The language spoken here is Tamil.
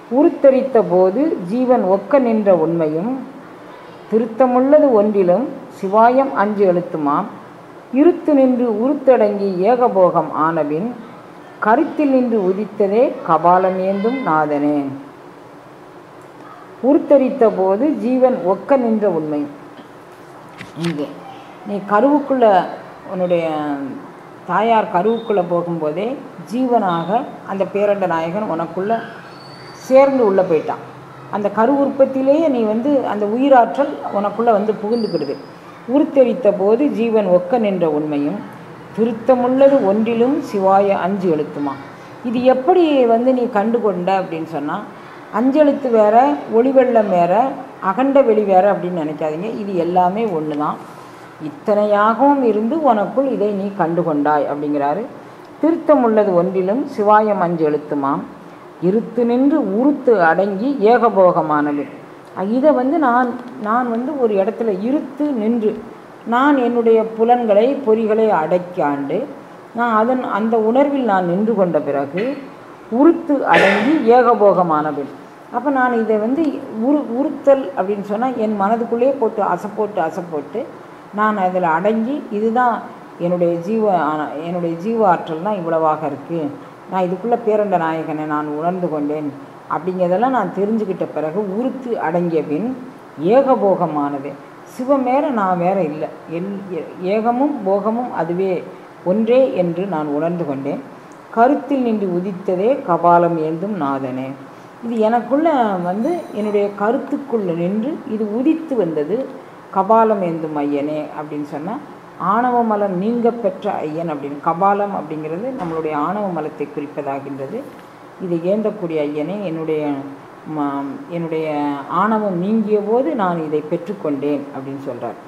உருத்தரித்த போது ஜீவன் ஒக்க நின்ற உண்மையும் திருத்தமுள்ளது ஒன்றிலும் சிவாயம் அஞ்சு எழுத்துமாம் இருத்து நின்று உருத்தடங்கி ஏகபோகம் ஆனபின் கருத்தில் நின்று உதித்ததே கபாலமேந்தும் நாதனே உருத்தரித்த போது ஜீவன் ஒக்க நின்ற உண்மை இங்கே நீ கருவுக்குள்ள உன்னுடைய தாயார் கருவுக்குள்ளே போகும்போதே ஜீவனாக அந்த பேரண்ட நாயகன் உனக்குள்ள சேர்ந்து உள்ளே போயிட்டான் அந்த கரு உற்பத்தியிலேயே நீ வந்து அந்த உயிராற்றல் உனக்குள்ளே வந்து புகுந்துக்கிடுது உருத்தரித்த போது ஜீவன் ஒக்க நின்ற உண்மையும் திருத்தமுள்ளது ஒன்றிலும் சிவாய அஞ்சு எழுத்துமா இது எப்படி வந்து நீ கண்டு கொண்ட அப்படின்னு சொன்னால் அஞ்செழுத்து வேற ஒளிவெள்ளம் வேற அகண்ட வெளி வேற அப்படின்னு நினைக்காதீங்க இது எல்லாமே ஒன்று தான் இத்தனையாகவும் இருந்து உனக்குள் இதை நீ கண்டு கொண்டாய் அப்படிங்கிறாரு திருத்தம் உள்ளது ஒன்றிலும் சிவாயம் அஞ்சு எழுத்துமாம் இருத்து நின்று உருத்து அடங்கி ஏகபோகமானது இதை வந்து நான் நான் வந்து ஒரு இடத்துல இருத்து நின்று நான் என்னுடைய புலன்களை பொறிகளை அடக்காண்டு நான் அதன் அந்த உணர்வில் நான் நின்று கொண்ட பிறகு உருத்து அடங்கி ஏகபோகமானவன் அப்போ நான் இதை வந்து உரு உறுத்தல் அப்படின்னு சொன்னால் என் மனதுக்குள்ளேயே போட்டு அசை போட்டு அசை போட்டு நான் அதில் அடங்கி இதுதான் என்னுடைய ஜீவ ஆன- என்னுடைய ஜீவ ஆற்றல் தான் இவ்வளவாக இருக்குது நான் இதுக்குள்ளே பேரண்ட நாயகனை நான் உணர்ந்து கொண்டேன் அப்படிங்கிறதெல்லாம் நான் தெரிஞ்சுக்கிட்ட பிறகு உறுத்து அடங்கிய பின் ஏகபோகமானது சிவம் வேற நான் வேற இல்லை எல் ஏ- ஏகமும் போகமும் அதுவே ஒன்றே என்று நான் உணர்ந்து கொண்டேன் கருத்தில் நின்று உதித்ததே கபாலம் ஏந்தும் நாதனே இது எனக்குள்ள வந்து என்னுடைய கருத்துக்குள்ள நின்று இது உதித்து வந்தது கபாலம் ஏந்தும் ஐயனே அப்படின்னு சொன்னால் ஆணவ மலம் நீங்க பெற்ற ஐயன் அப்படின்னு கபாலம் அப்படிங்கிறது நம்மளுடைய ஆணவ மலத்தை குறிப்பதாகின்றது இதை ஏந்தக்கூடிய ஐயனே என்னுடைய ம- என்னுடைய ஆணவம் நீங்கிய போது நான் இதை பெற்றுக்கொண்டேன் அப்படின்னு சொல்கிறார்